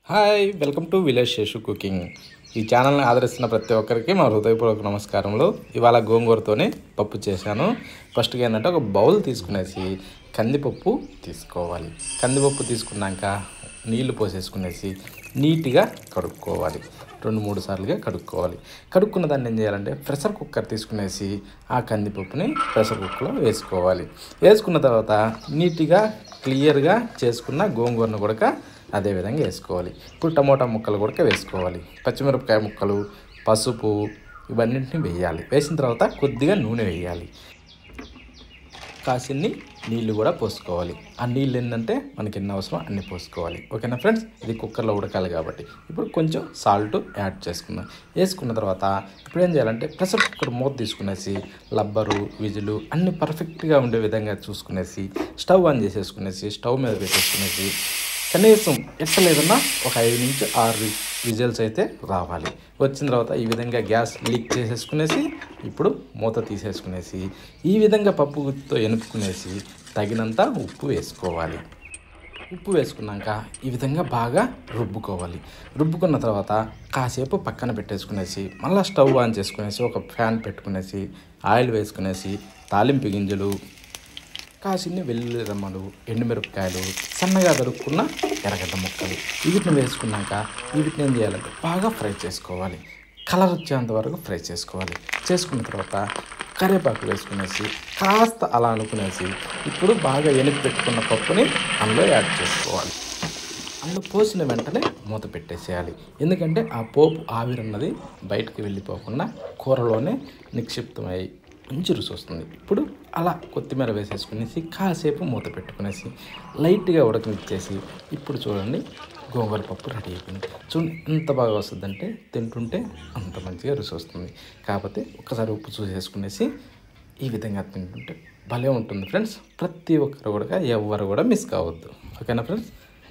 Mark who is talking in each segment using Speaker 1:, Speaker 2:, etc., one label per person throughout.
Speaker 1: hi welcome to village Seshu cooking ఈ ఛానల్ని ఆదరిస్తున్న ప్రతి ఒక్కరికి మా హృదయపూర్వక నమస్కారములు ఇవాళ గోంగూరతోనే పప్పు చేశాను ఫస్ట్గా ఏంటంటే ఒక బౌల్ తీసుకునేసి కందిపప్పు తీసుకోవాలి కందిపప్పు తీసుకున్నాక నీళ్లు పోసేసుకునేసి నీట్గా కడుక్కోవాలి రెండు మూడు సార్లుగా కడుక్కోవాలి కడుక్కున్న దాన్ని ఏం చేయాలంటే ప్రెషర్ కుక్కర్ తీసుకునేసి ఆ కందిపప్పుని ప్రెషర్ కుక్కర్లో వేసుకోవాలి వేసుకున్న తర్వాత నీట్గా క్లియర్గా చేసుకున్న గోంగూరను కూడా అదే విధంగా వేసుకోవాలి ఇప్పుడు టమోటా ముక్కలు కూడా వేసుకోవాలి పచ్చిమిరపకాయ ముక్కలు పసుపు ఇవన్నింటిని వేయాలి వేసిన తర్వాత కొద్దిగా నూనె వేయాలి కాసిన్ని నీళ్లు కూడా పోసుకోవాలి ఆ నీళ్ళు ఏంటంటే మనకి ఎన్ని అవసరం అన్ని పోసుకోవాలి ఓకేనా ఫ్రెండ్స్ ఇది కుక్కర్లో ఉడకాలి కాబట్టి ఇప్పుడు కొంచెం సాల్ట్ యాడ్ చేసుకుందాం వేసుకున్న తర్వాత ఇప్పుడు ఏం చేయాలంటే ప్రెషర్ కుక్కర్ మూత తీసుకునేసి లబ్బరు విజులు అన్ని పర్ఫెక్ట్గా ఉండే విధంగా చూసుకునేసి స్టవ్ ఆన్ చేసేసుకునేసి స్టవ్ మీద పెట్టేసుకునేసి కనీసం ఎట్టలేదన్నా ఒక ఐదు నుంచి ఆరు విజిల్స్ అయితే రావాలి వచ్చిన తర్వాత ఈ విధంగా గ్యాస్ లీక్ చేసేసుకునేసి ఇప్పుడు మూత తీసేసుకునేసి ఈ విధంగా పప్పు గుత్తితో ఎనుపుకునేసి తగినంత ఉప్పు వేసుకోవాలి ఉప్పు వేసుకున్నాక ఈ విధంగా బాగా రుబ్బుకోవాలి రుబ్బుకున్న తర్వాత కాసేపు పక్కన పెట్టేసుకునేసి మళ్ళీ స్టవ్ ఆన్ చేసుకునేసి ఒక ఫ్యాన్ పెట్టుకునేసి ఆయిల్ వేసుకునేసి తాలింపు గింజలు కాసిన్ని వెల్లుల్లి రమ్మలు ఎండుమిరపకాయలు సన్నగా దొరుకున్న ఎర్రగడ్డ ముక్కలు వీటిని వేసుకున్నాక వీటిని ఏం చేయాలంటే బాగా ఫ్రై చేసుకోవాలి కలర్ వచ్చేంత వరకు ఫ్రై చేసుకోవాలి చేసుకున్న తర్వాత కరివేపాకు వేసుకునేసి కాస్త అలా అనుకునేసి ఇప్పుడు బాగా ఎనిపి పెట్టుకున్న పప్పుని అందులో యాడ్ చేసుకోవాలి అందులో పోసిన వెంటనే మూత పెట్టేసేయాలి ఎందుకంటే ఆ పోపు ఆవిరన్నది బయటకు వెళ్ళిపోకుండా కూరలోనే నిక్షిప్తమై మంచి రుచి వస్తుంది ఇప్పుడు అలా కొత్తిమీర వేసేసుకునేసి కాసేపు మూత పెట్టుకునేసి లైట్గా ఉడకనిచ్చేసి ఇప్పుడు చూడండి గోంగూర పప్పు రెడీ అయిపోయింది చూడండి ఎంత బాగా వస్తుందంటే తింటుంటే అంత మంచిగా రుచి వస్తుంది కాకపోతే ఒక్కసారి ఉప్పు చూసేసుకునేసి ఈ విధంగా తింటుంటే భలే ఉంటుంది ఫ్రెండ్స్ ప్రతి ఒక్కరు కూడా ఎవరు కూడా మిస్ కావద్దు ఓకేనా ఫ్రెండ్స్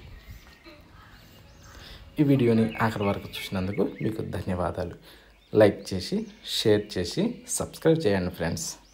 Speaker 1: ఈ వీడియోని ఆఖరి వరకు చూసినందుకు మీకు ధన్యవాదాలు లైక్ చేసి షేర్ చేసి సబ్స్క్రైబ్ చేయండి ఫ్రెండ్స్